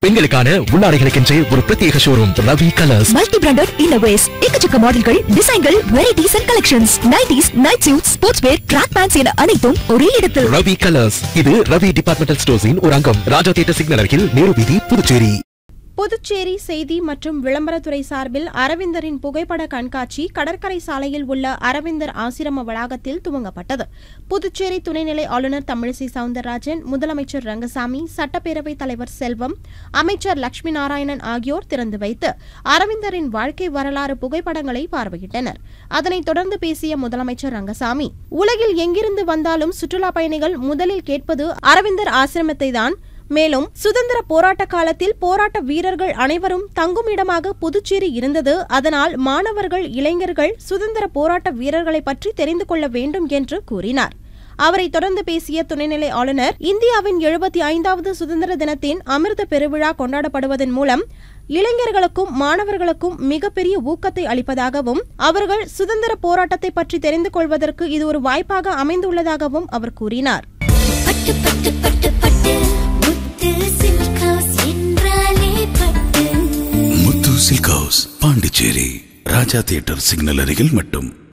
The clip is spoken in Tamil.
பெண்களுக்கான உள்ளாடைகளுக்கென்றே ஒரு பிரத்யேக showroom Ravi colours multi branded இன்னோவேஸ் எக்கச்சக்க மாடல்கள் டிசைன்கள் varieties and collections nighties night suit sports wear track pants என அனைத்தும் ஒரே இடத்தில் ரவி கலர்ஸ் இது ரவி டிபார்ட்மெண்டல் ஸ்டோர்ஸின் ஒரு அங்கம் ராஜா தியேட்டர் சிக்னல் அருகில் நேரு வீதி புதுச்சேரி புதுச்சேரி செய்தி மற்றும் விளம்பரத்துறை சார்பில் அரவிந்தரின் புகைப்பட கண்காட்சி கடற்கரை சாலையில் உள்ள அரவிந்தர் ஆசிரம வளாகத்தில் துவங்கப்பட்டது புதுச்சேரி துணைநிலை ஆளுநர் தமிழிசை சவுந்தரராஜன் முதலமைச்சர் ரங்கசாமி சட்டப்பேரவைத் தலைவர் செல்வம் அமைச்சர் லட்சுமி நாராயணன் ஆகியோர் திறந்து வைத்து அரவிந்தரின் வாழ்க்கை வரலாறு புகைப்படங்களை பார்வையிட்டனர் அதனைத் தொடர்ந்து பேசிய முதலமைச்சர் ரங்கசாமி உலகில் எங்கிருந்து வந்தாலும் சுற்றுலா பயணிகள் முதலில் கேட்பது அரவிந்தர் ஆசிரமத்தை தான் மேலும் சுதந்திர போராட்ட காலத்தில் போராட்ட வீரர்கள் அனைவரும் தங்கும் இடமாக புதுச்சேரி இருந்தது அதனால் மாணவர்கள் இளைஞர்கள் சுதந்திர போராட்ட வீரர்களை பற்றி தெரிந்து கொள்ள வேண்டும் என்று கூறினார் அவரை தொடர்ந்து பேசிய துணைநிலை ஆளுநர் இந்தியாவின் எழுபத்தி ஐந்தாவது சுதந்திர தினத்தின் அமிர்த பெருவிழா கொண்டாடப்படுவதன் மூலம் இளைஞர்களுக்கும் மாணவர்களுக்கும் மிகப்பெரிய ஊக்கத்தை அளிப்பதாகவும் அவர்கள் சுதந்திர போராட்டத்தை பற்றி தெரிந்து கொள்வதற்கு இது ஒரு வாய்ப்பாக அமைந்துள்ளதாகவும் அவர் கூறினார் பட்டு பட்டு பட்டு பட்டு முத்து சில்க் ஹவுஸ் என்றாலே பட்டு Muthu silk house Pondicherry Raja theatre signal அருகில் மட்டும்